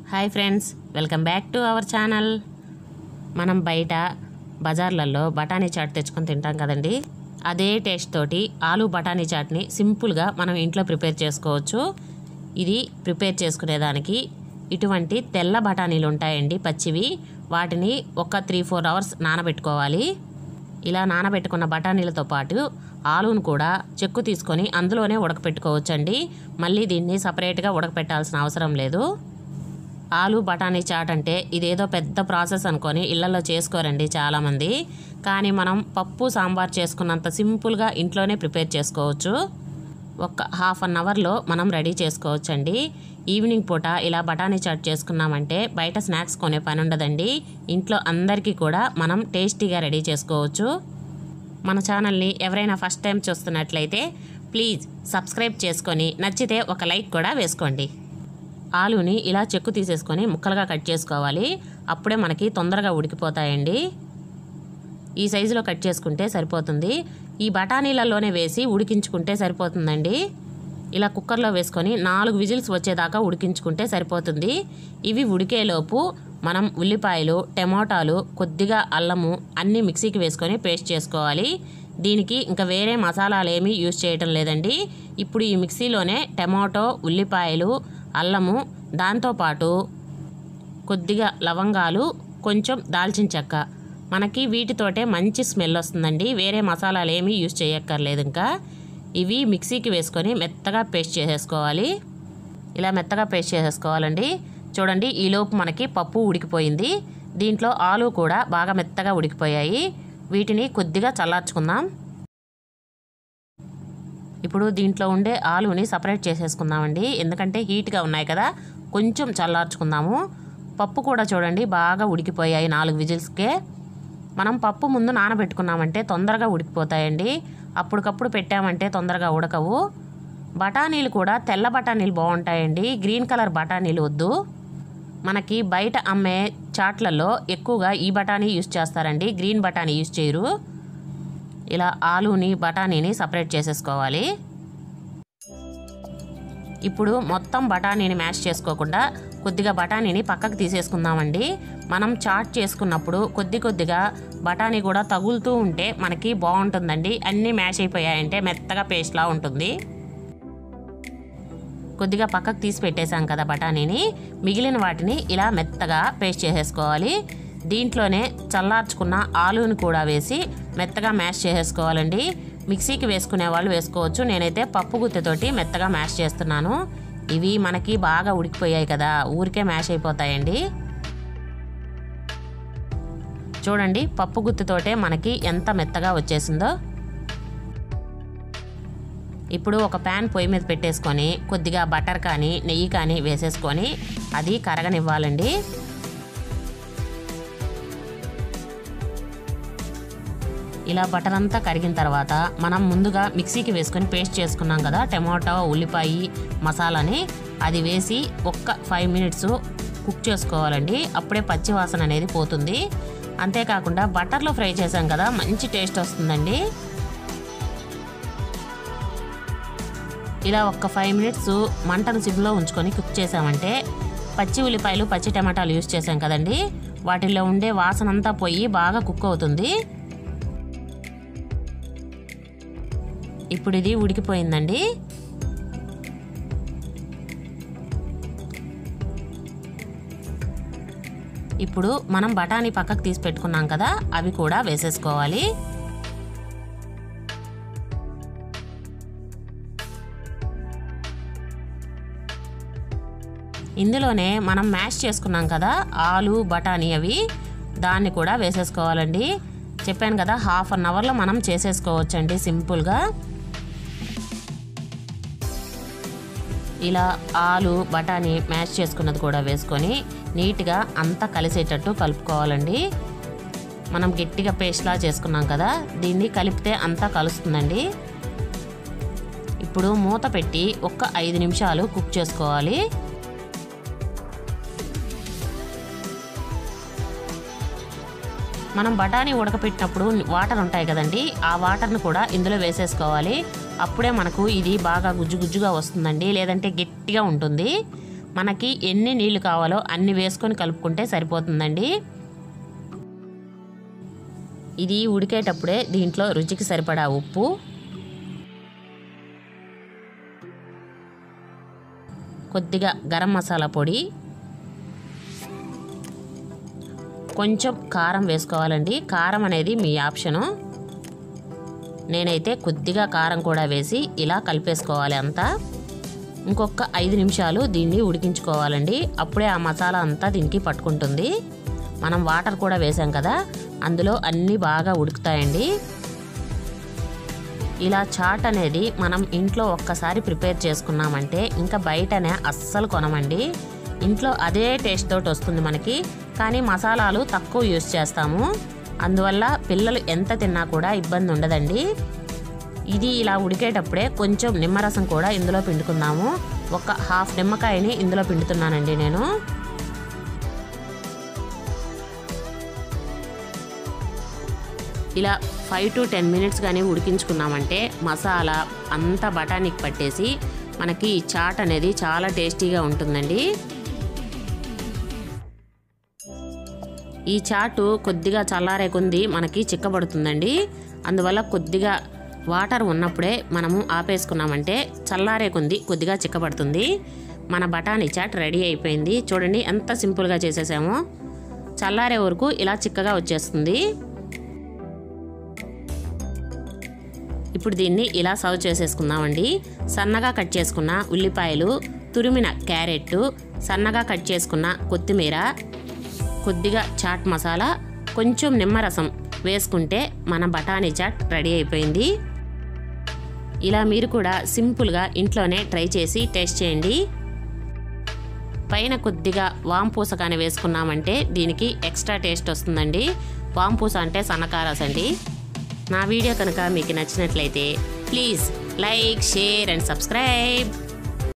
hi friends welcome back to our channel మనం బయట బజార్లలో బఠానీ చాట్ తెచ్చుకొని తింటాం కదండి అదే టేస్ట్ తోటి ఆలు బఠానీ చాట్ని సింపుల్గా మనం ఇంట్లో ప్రిపేర్ చేసుకోవచ్చు ఇది ప్రిపేర్ చేసుకునేదానికి ఇటువంటి తెల్ల బఠానీలు ఉంటాయండి పచ్చివి వాటిని ఒక త్రీ ఫోర్ అవర్స్ నానబెట్టుకోవాలి ఇలా నానబెట్టుకున్న బఠానీలతో పాటు ఆలును కూడా చెక్కు తీసుకొని అందులోనే ఉడకపెట్టుకోవచ్చండి మళ్ళీ దీన్ని సపరేట్గా ఉడకపెట్టాల్సిన అవసరం లేదు ఆలు బఠానీ చాట్ అంటే ఇదేదో పెద్ద ప్రాసెస్ అనుకొని ఇళ్లలో చేసుకోరండి చాలామంది కానీ మనం పప్పు సాంబార్ చేసుకున్నంత సింపుల్గా ఇంట్లోనే ప్రిపేర్ చేసుకోవచ్చు ఒక హాఫ్ అన్ అవర్లో మనం రెడీ చేసుకోవచ్చండి ఈవినింగ్ పూట ఇలా బఠానీ చాట్ చేసుకున్నామంటే బయట స్నాక్స్ కొనే పని ఉండదండి ఇంట్లో అందరికీ కూడా మనం టేస్టీగా రెడీ చేసుకోవచ్చు మన ఛానల్ని ఎవరైనా ఫస్ట్ టైం చూస్తున్నట్లయితే ప్లీజ్ సబ్స్క్రైబ్ చేసుకొని నచ్చితే ఒక లైక్ కూడా వేసుకోండి ఆలుని ఇలా చెక్కు తీసేసుకొని ముక్కలుగా కట్ చేసుకోవాలి అప్పుడే మనకి తొందరగా ఉడికిపోతాయండి ఈ సైజులో కట్ చేసుకుంటే సరిపోతుంది ఈ బఠానీలలోనే వేసి ఉడికించుకుంటే సరిపోతుందండి ఇలా కుక్కర్లో వేసుకొని నాలుగు విజిల్స్ వచ్చేదాకా ఉడికించుకుంటే సరిపోతుంది ఇవి ఉడికేలోపు మనం ఉల్లిపాయలు టమోటాలు కొద్దిగా అల్లము అన్నీ మిక్సీకి వేసుకొని పేస్ట్ చేసుకోవాలి దీనికి ఇంకా వేరే మసాలాలు ఏమీ యూజ్ చేయటం లేదండి ఇప్పుడు ఈ మిక్సీలోనే టమాటో ఉల్లిపాయలు అల్లము దాంతోపాటు కొద్దిగా లవంగాలు కొంచెం దాల్చిన చెక్క మనకి వీటితోటే మంచి స్మెల్ వస్తుందండి వేరే మసాలాలు ఏమీ యూజ్ చేయక్కర్లేదు ఇంకా ఇవి మిక్సీకి వేసుకొని మెత్తగా పేస్ట్ చేసేసుకోవాలి ఇలా మెత్తగా పేస్ట్ చేసేసుకోవాలండి చూడండి ఈలోపు మనకి పప్పు ఉడికిపోయింది దీంట్లో ఆలు కూడా బాగా మెత్తగా ఉడికిపోయాయి వీటిని కొద్దిగా చల్లార్చుకుందాం ఇప్పుడు దీంట్లో ఉండే ఆలుని సపరేట్ చేసేసుకుందామండి ఎందుకంటే హీట్గా ఉన్నాయి కదా కొంచెం చల్లార్చుకుందాము పప్పు కూడా చూడండి బాగా ఉడికిపోయాయి నాలుగు విజిల్స్కే మనం పప్పు ముందు నానబెట్టుకున్నామంటే తొందరగా ఉడికిపోతాయండి అప్పటికప్పుడు పెట్టామంటే తొందరగా ఉడకవు బఠానీలు కూడా తెల్ల బఠానీలు బాగుంటాయండి గ్రీన్ కలర్ బఠానీలు వద్దు మనకి బయట అమ్మే చాట్లలో ఎక్కువగా ఈ బఠానీ యూస్ చేస్తారండి గ్రీన్ బఠానీ యూస్ చేయరు ఇలా ఆలుని బఠానీని సపరేట్ చేసేసుకోవాలి ఇప్పుడు మొత్తం బఠానీని మ్యాష్ చేసుకోకుండా కొద్దిగా బఠానీని పక్కకు తీసేసుకుందామండి మనం చాట్ చేసుకున్నప్పుడు కొద్ది కొద్దిగా బఠానీ కూడా తగులుతూ ఉంటే మనకి బాగుంటుందండి అన్నీ మ్యాష్ అయిపోయాయంటే మెత్తగా పేస్ట్లా ఉంటుంది కొద్దిగా పక్కకు తీసి పెట్టేశాం కదా బఠానీని మిగిలిన వాటిని ఇలా మెత్తగా పేస్ట్ చేసేసుకోవాలి దీంట్లోనే చల్లార్చుకున్న ఆలుని కూడా వేసి మెత్తగా మ్యాష్ చేసేసుకోవాలండి మిక్సీకి వేసుకునే వాళ్ళు వేసుకోవచ్చు నేనైతే పప్పు గుత్తెతోటి మెత్తగా మ్యాష్ చేస్తున్నాను ఇవి మనకి బాగా ఉడికిపోయాయి కదా ఊరికే మ్యాష్ అయిపోతాయండి చూడండి పప్పు గుత్తితోటే మనకి ఎంత మెత్తగా వచ్చేసిందో ఇప్పుడు ఒక ప్యాన్ పొయ్యి మీద పెట్టేసుకొని కొద్దిగా బటర్ కానీ నెయ్యి కానీ వేసేసుకొని అది కరగనివ్వాలండి ఇలా బటర్ అంతా కరిగిన తర్వాత మనం ముందుగా మిక్సీకి వేసుకొని పేస్ట్ చేసుకున్నాం కదా టమాటో ఉల్లిపాయ మసాలాని అది వేసి ఒక్క ఫైవ్ మినిట్స్ కుక్ చేసుకోవాలండి అప్పుడే పచ్చి వాసన అనేది పోతుంది అంతేకాకుండా బటర్లో ఫ్రై చేసాం కదా మంచి టేస్ట్ వస్తుందండి ఇలా ఒక్క ఫైవ్ మినిట్స్ మంటను సిమ్లో ఉంచుకొని కుక్ చేసామంటే పచ్చి ఉల్లిపాయలు పచ్చి టమాటాలు యూస్ చేసాం కదండి వాటిల్లో ఉండే వాసన అంతా పోయి బాగా కుక్ అవుతుంది ఇప్పుడు ఇది ఉడికిపోయిందండి ఇప్పుడు మనం బఠానీ పక్కకు తీసి పెట్టుకున్నాం కదా అవి కూడా వేసేసుకోవాలి ఇందులోనే మనం మ్యాష్ చేసుకున్నాం కదా ఆలు బఠానీ అవి దాన్ని కూడా వేసేసుకోవాలండి చెప్పాను కదా హాఫ్ అన్ అవర్లో మనం చేసేసుకోవచ్చండి సింపుల్గా ఇలా ఆలు బఠానీ మ్యాష్ చేసుకున్నది కూడా వేసుకొని నీట్గా అంతా కలిసేటట్టు కలుపుకోవాలండి మనం గట్టిగా పేస్ట్లా చేసుకున్నాం కదా దీన్ని కలిపితే అంతా కలుస్తుందండి ఇప్పుడు మూత పెట్టి ఒక్క ఐదు నిమిషాలు కుక్ చేసుకోవాలి మనం బఠానీ ఉడకపెట్టినప్పుడు వాటర్ ఉంటాయి కదండి ఆ వాటర్ను కూడా ఇందులో వేసేసుకోవాలి అప్పుడే మనకు ఇది బాగా గుజ్జు గుజ్జుగా వస్తుందండి లేదంటే గట్టిగా ఉంటుంది మనకి ఎన్ని నీళ్లు కావాలో అన్ని వేసుకొని కలుపుకుంటే సరిపోతుందండి ఇది ఉడికేటప్పుడే దీంట్లో రుచికి సరిపడా ఉప్పు కొద్దిగా గరం మసాలా పొడి కొంచెం కారం వేసుకోవాలండి కారం అనేది మీ ఆప్షను నేనైతే కొద్దిగా కారం కూడా వేసి ఇలా కలిపేసుకోవాలి అంతా ఇంకొక ఐదు నిమిషాలు దీన్ని ఉడికించుకోవాలండి అప్పుడే ఆ మసాలా అంతా దీనికి పట్టుకుంటుంది మనం వాటర్ కూడా వేసాం కదా అందులో అన్నీ బాగా ఉడుకుతాయండి ఇలా చాట్ అనేది మనం ఇంట్లో ఒక్కసారి ప్రిపేర్ చేసుకున్నామంటే ఇంకా బయటనే అస్సలు కొనమండి ఇంట్లో అదే టేస్ట్ తోటి వస్తుంది మనకి కానీ మసాలాలు తక్కువ యూస్ చేస్తాము అందువల్ల పిల్లలు ఎంత తిన్నా కూడా ఇబ్బంది ఉండదండి ఇది ఇలా ఉడికేటప్పుడే కొంచెం నిమ్మరసం కూడా ఇందులో పిండుకుందాము ఒక హాఫ్ నిమ్మకాయని ఇందులో పిండుతున్నానండి నేను ఇలా ఫైవ్ టు టెన్ మినిట్స్ కానీ ఉడికించుకున్నామంటే మసాలా అంతా బఠానీకి పట్టేసి మనకి ఈ చాట్ అనేది చాలా టేస్టీగా ఉంటుందండి ఈ చాటు కొద్దిగా చల్లారే కొంది మనకి చిక్కబడుతుందండి అందువల్ల కొద్దిగా వాటర్ ఉన్నప్పుడే మనము ఆపేసుకున్నామంటే చల్లారే కొంది కొద్దిగా చిక్కబడుతుంది మన బఠానీ చాట్ రెడీ అయిపోయింది చూడండి ఎంత సింపుల్గా చేసేసామో చల్లారే వరకు ఇలా చిక్కగా వచ్చేస్తుంది ఇప్పుడు దీన్ని ఇలా సర్వ్ చేసేసుకుందామండి సన్నగా కట్ చేసుకున్న ఉల్లిపాయలు తురిమిన క్యారెట్ సన్నగా కట్ చేసుకున్న కొత్తిమీర కొద్దిగా చాట్ మసాలా కొంచెం నిమ్మరసం వేసుకుంటే మన బఠానీ చాట్ రెడీ అయిపోయింది ఇలా మీరు కూడా సింపుల్గా ఇంట్లోనే ట్రై చేసి టేస్ట్ చేయండి పైన కొద్దిగా వాంపూస కానీ వేసుకున్నామంటే దీనికి ఎక్స్ట్రా టేస్ట్ వస్తుందండి వాంపూస అంటే సన్నకారాస్ అండి నా వీడియో కనుక మీకు నచ్చినట్లయితే please like share and subscribe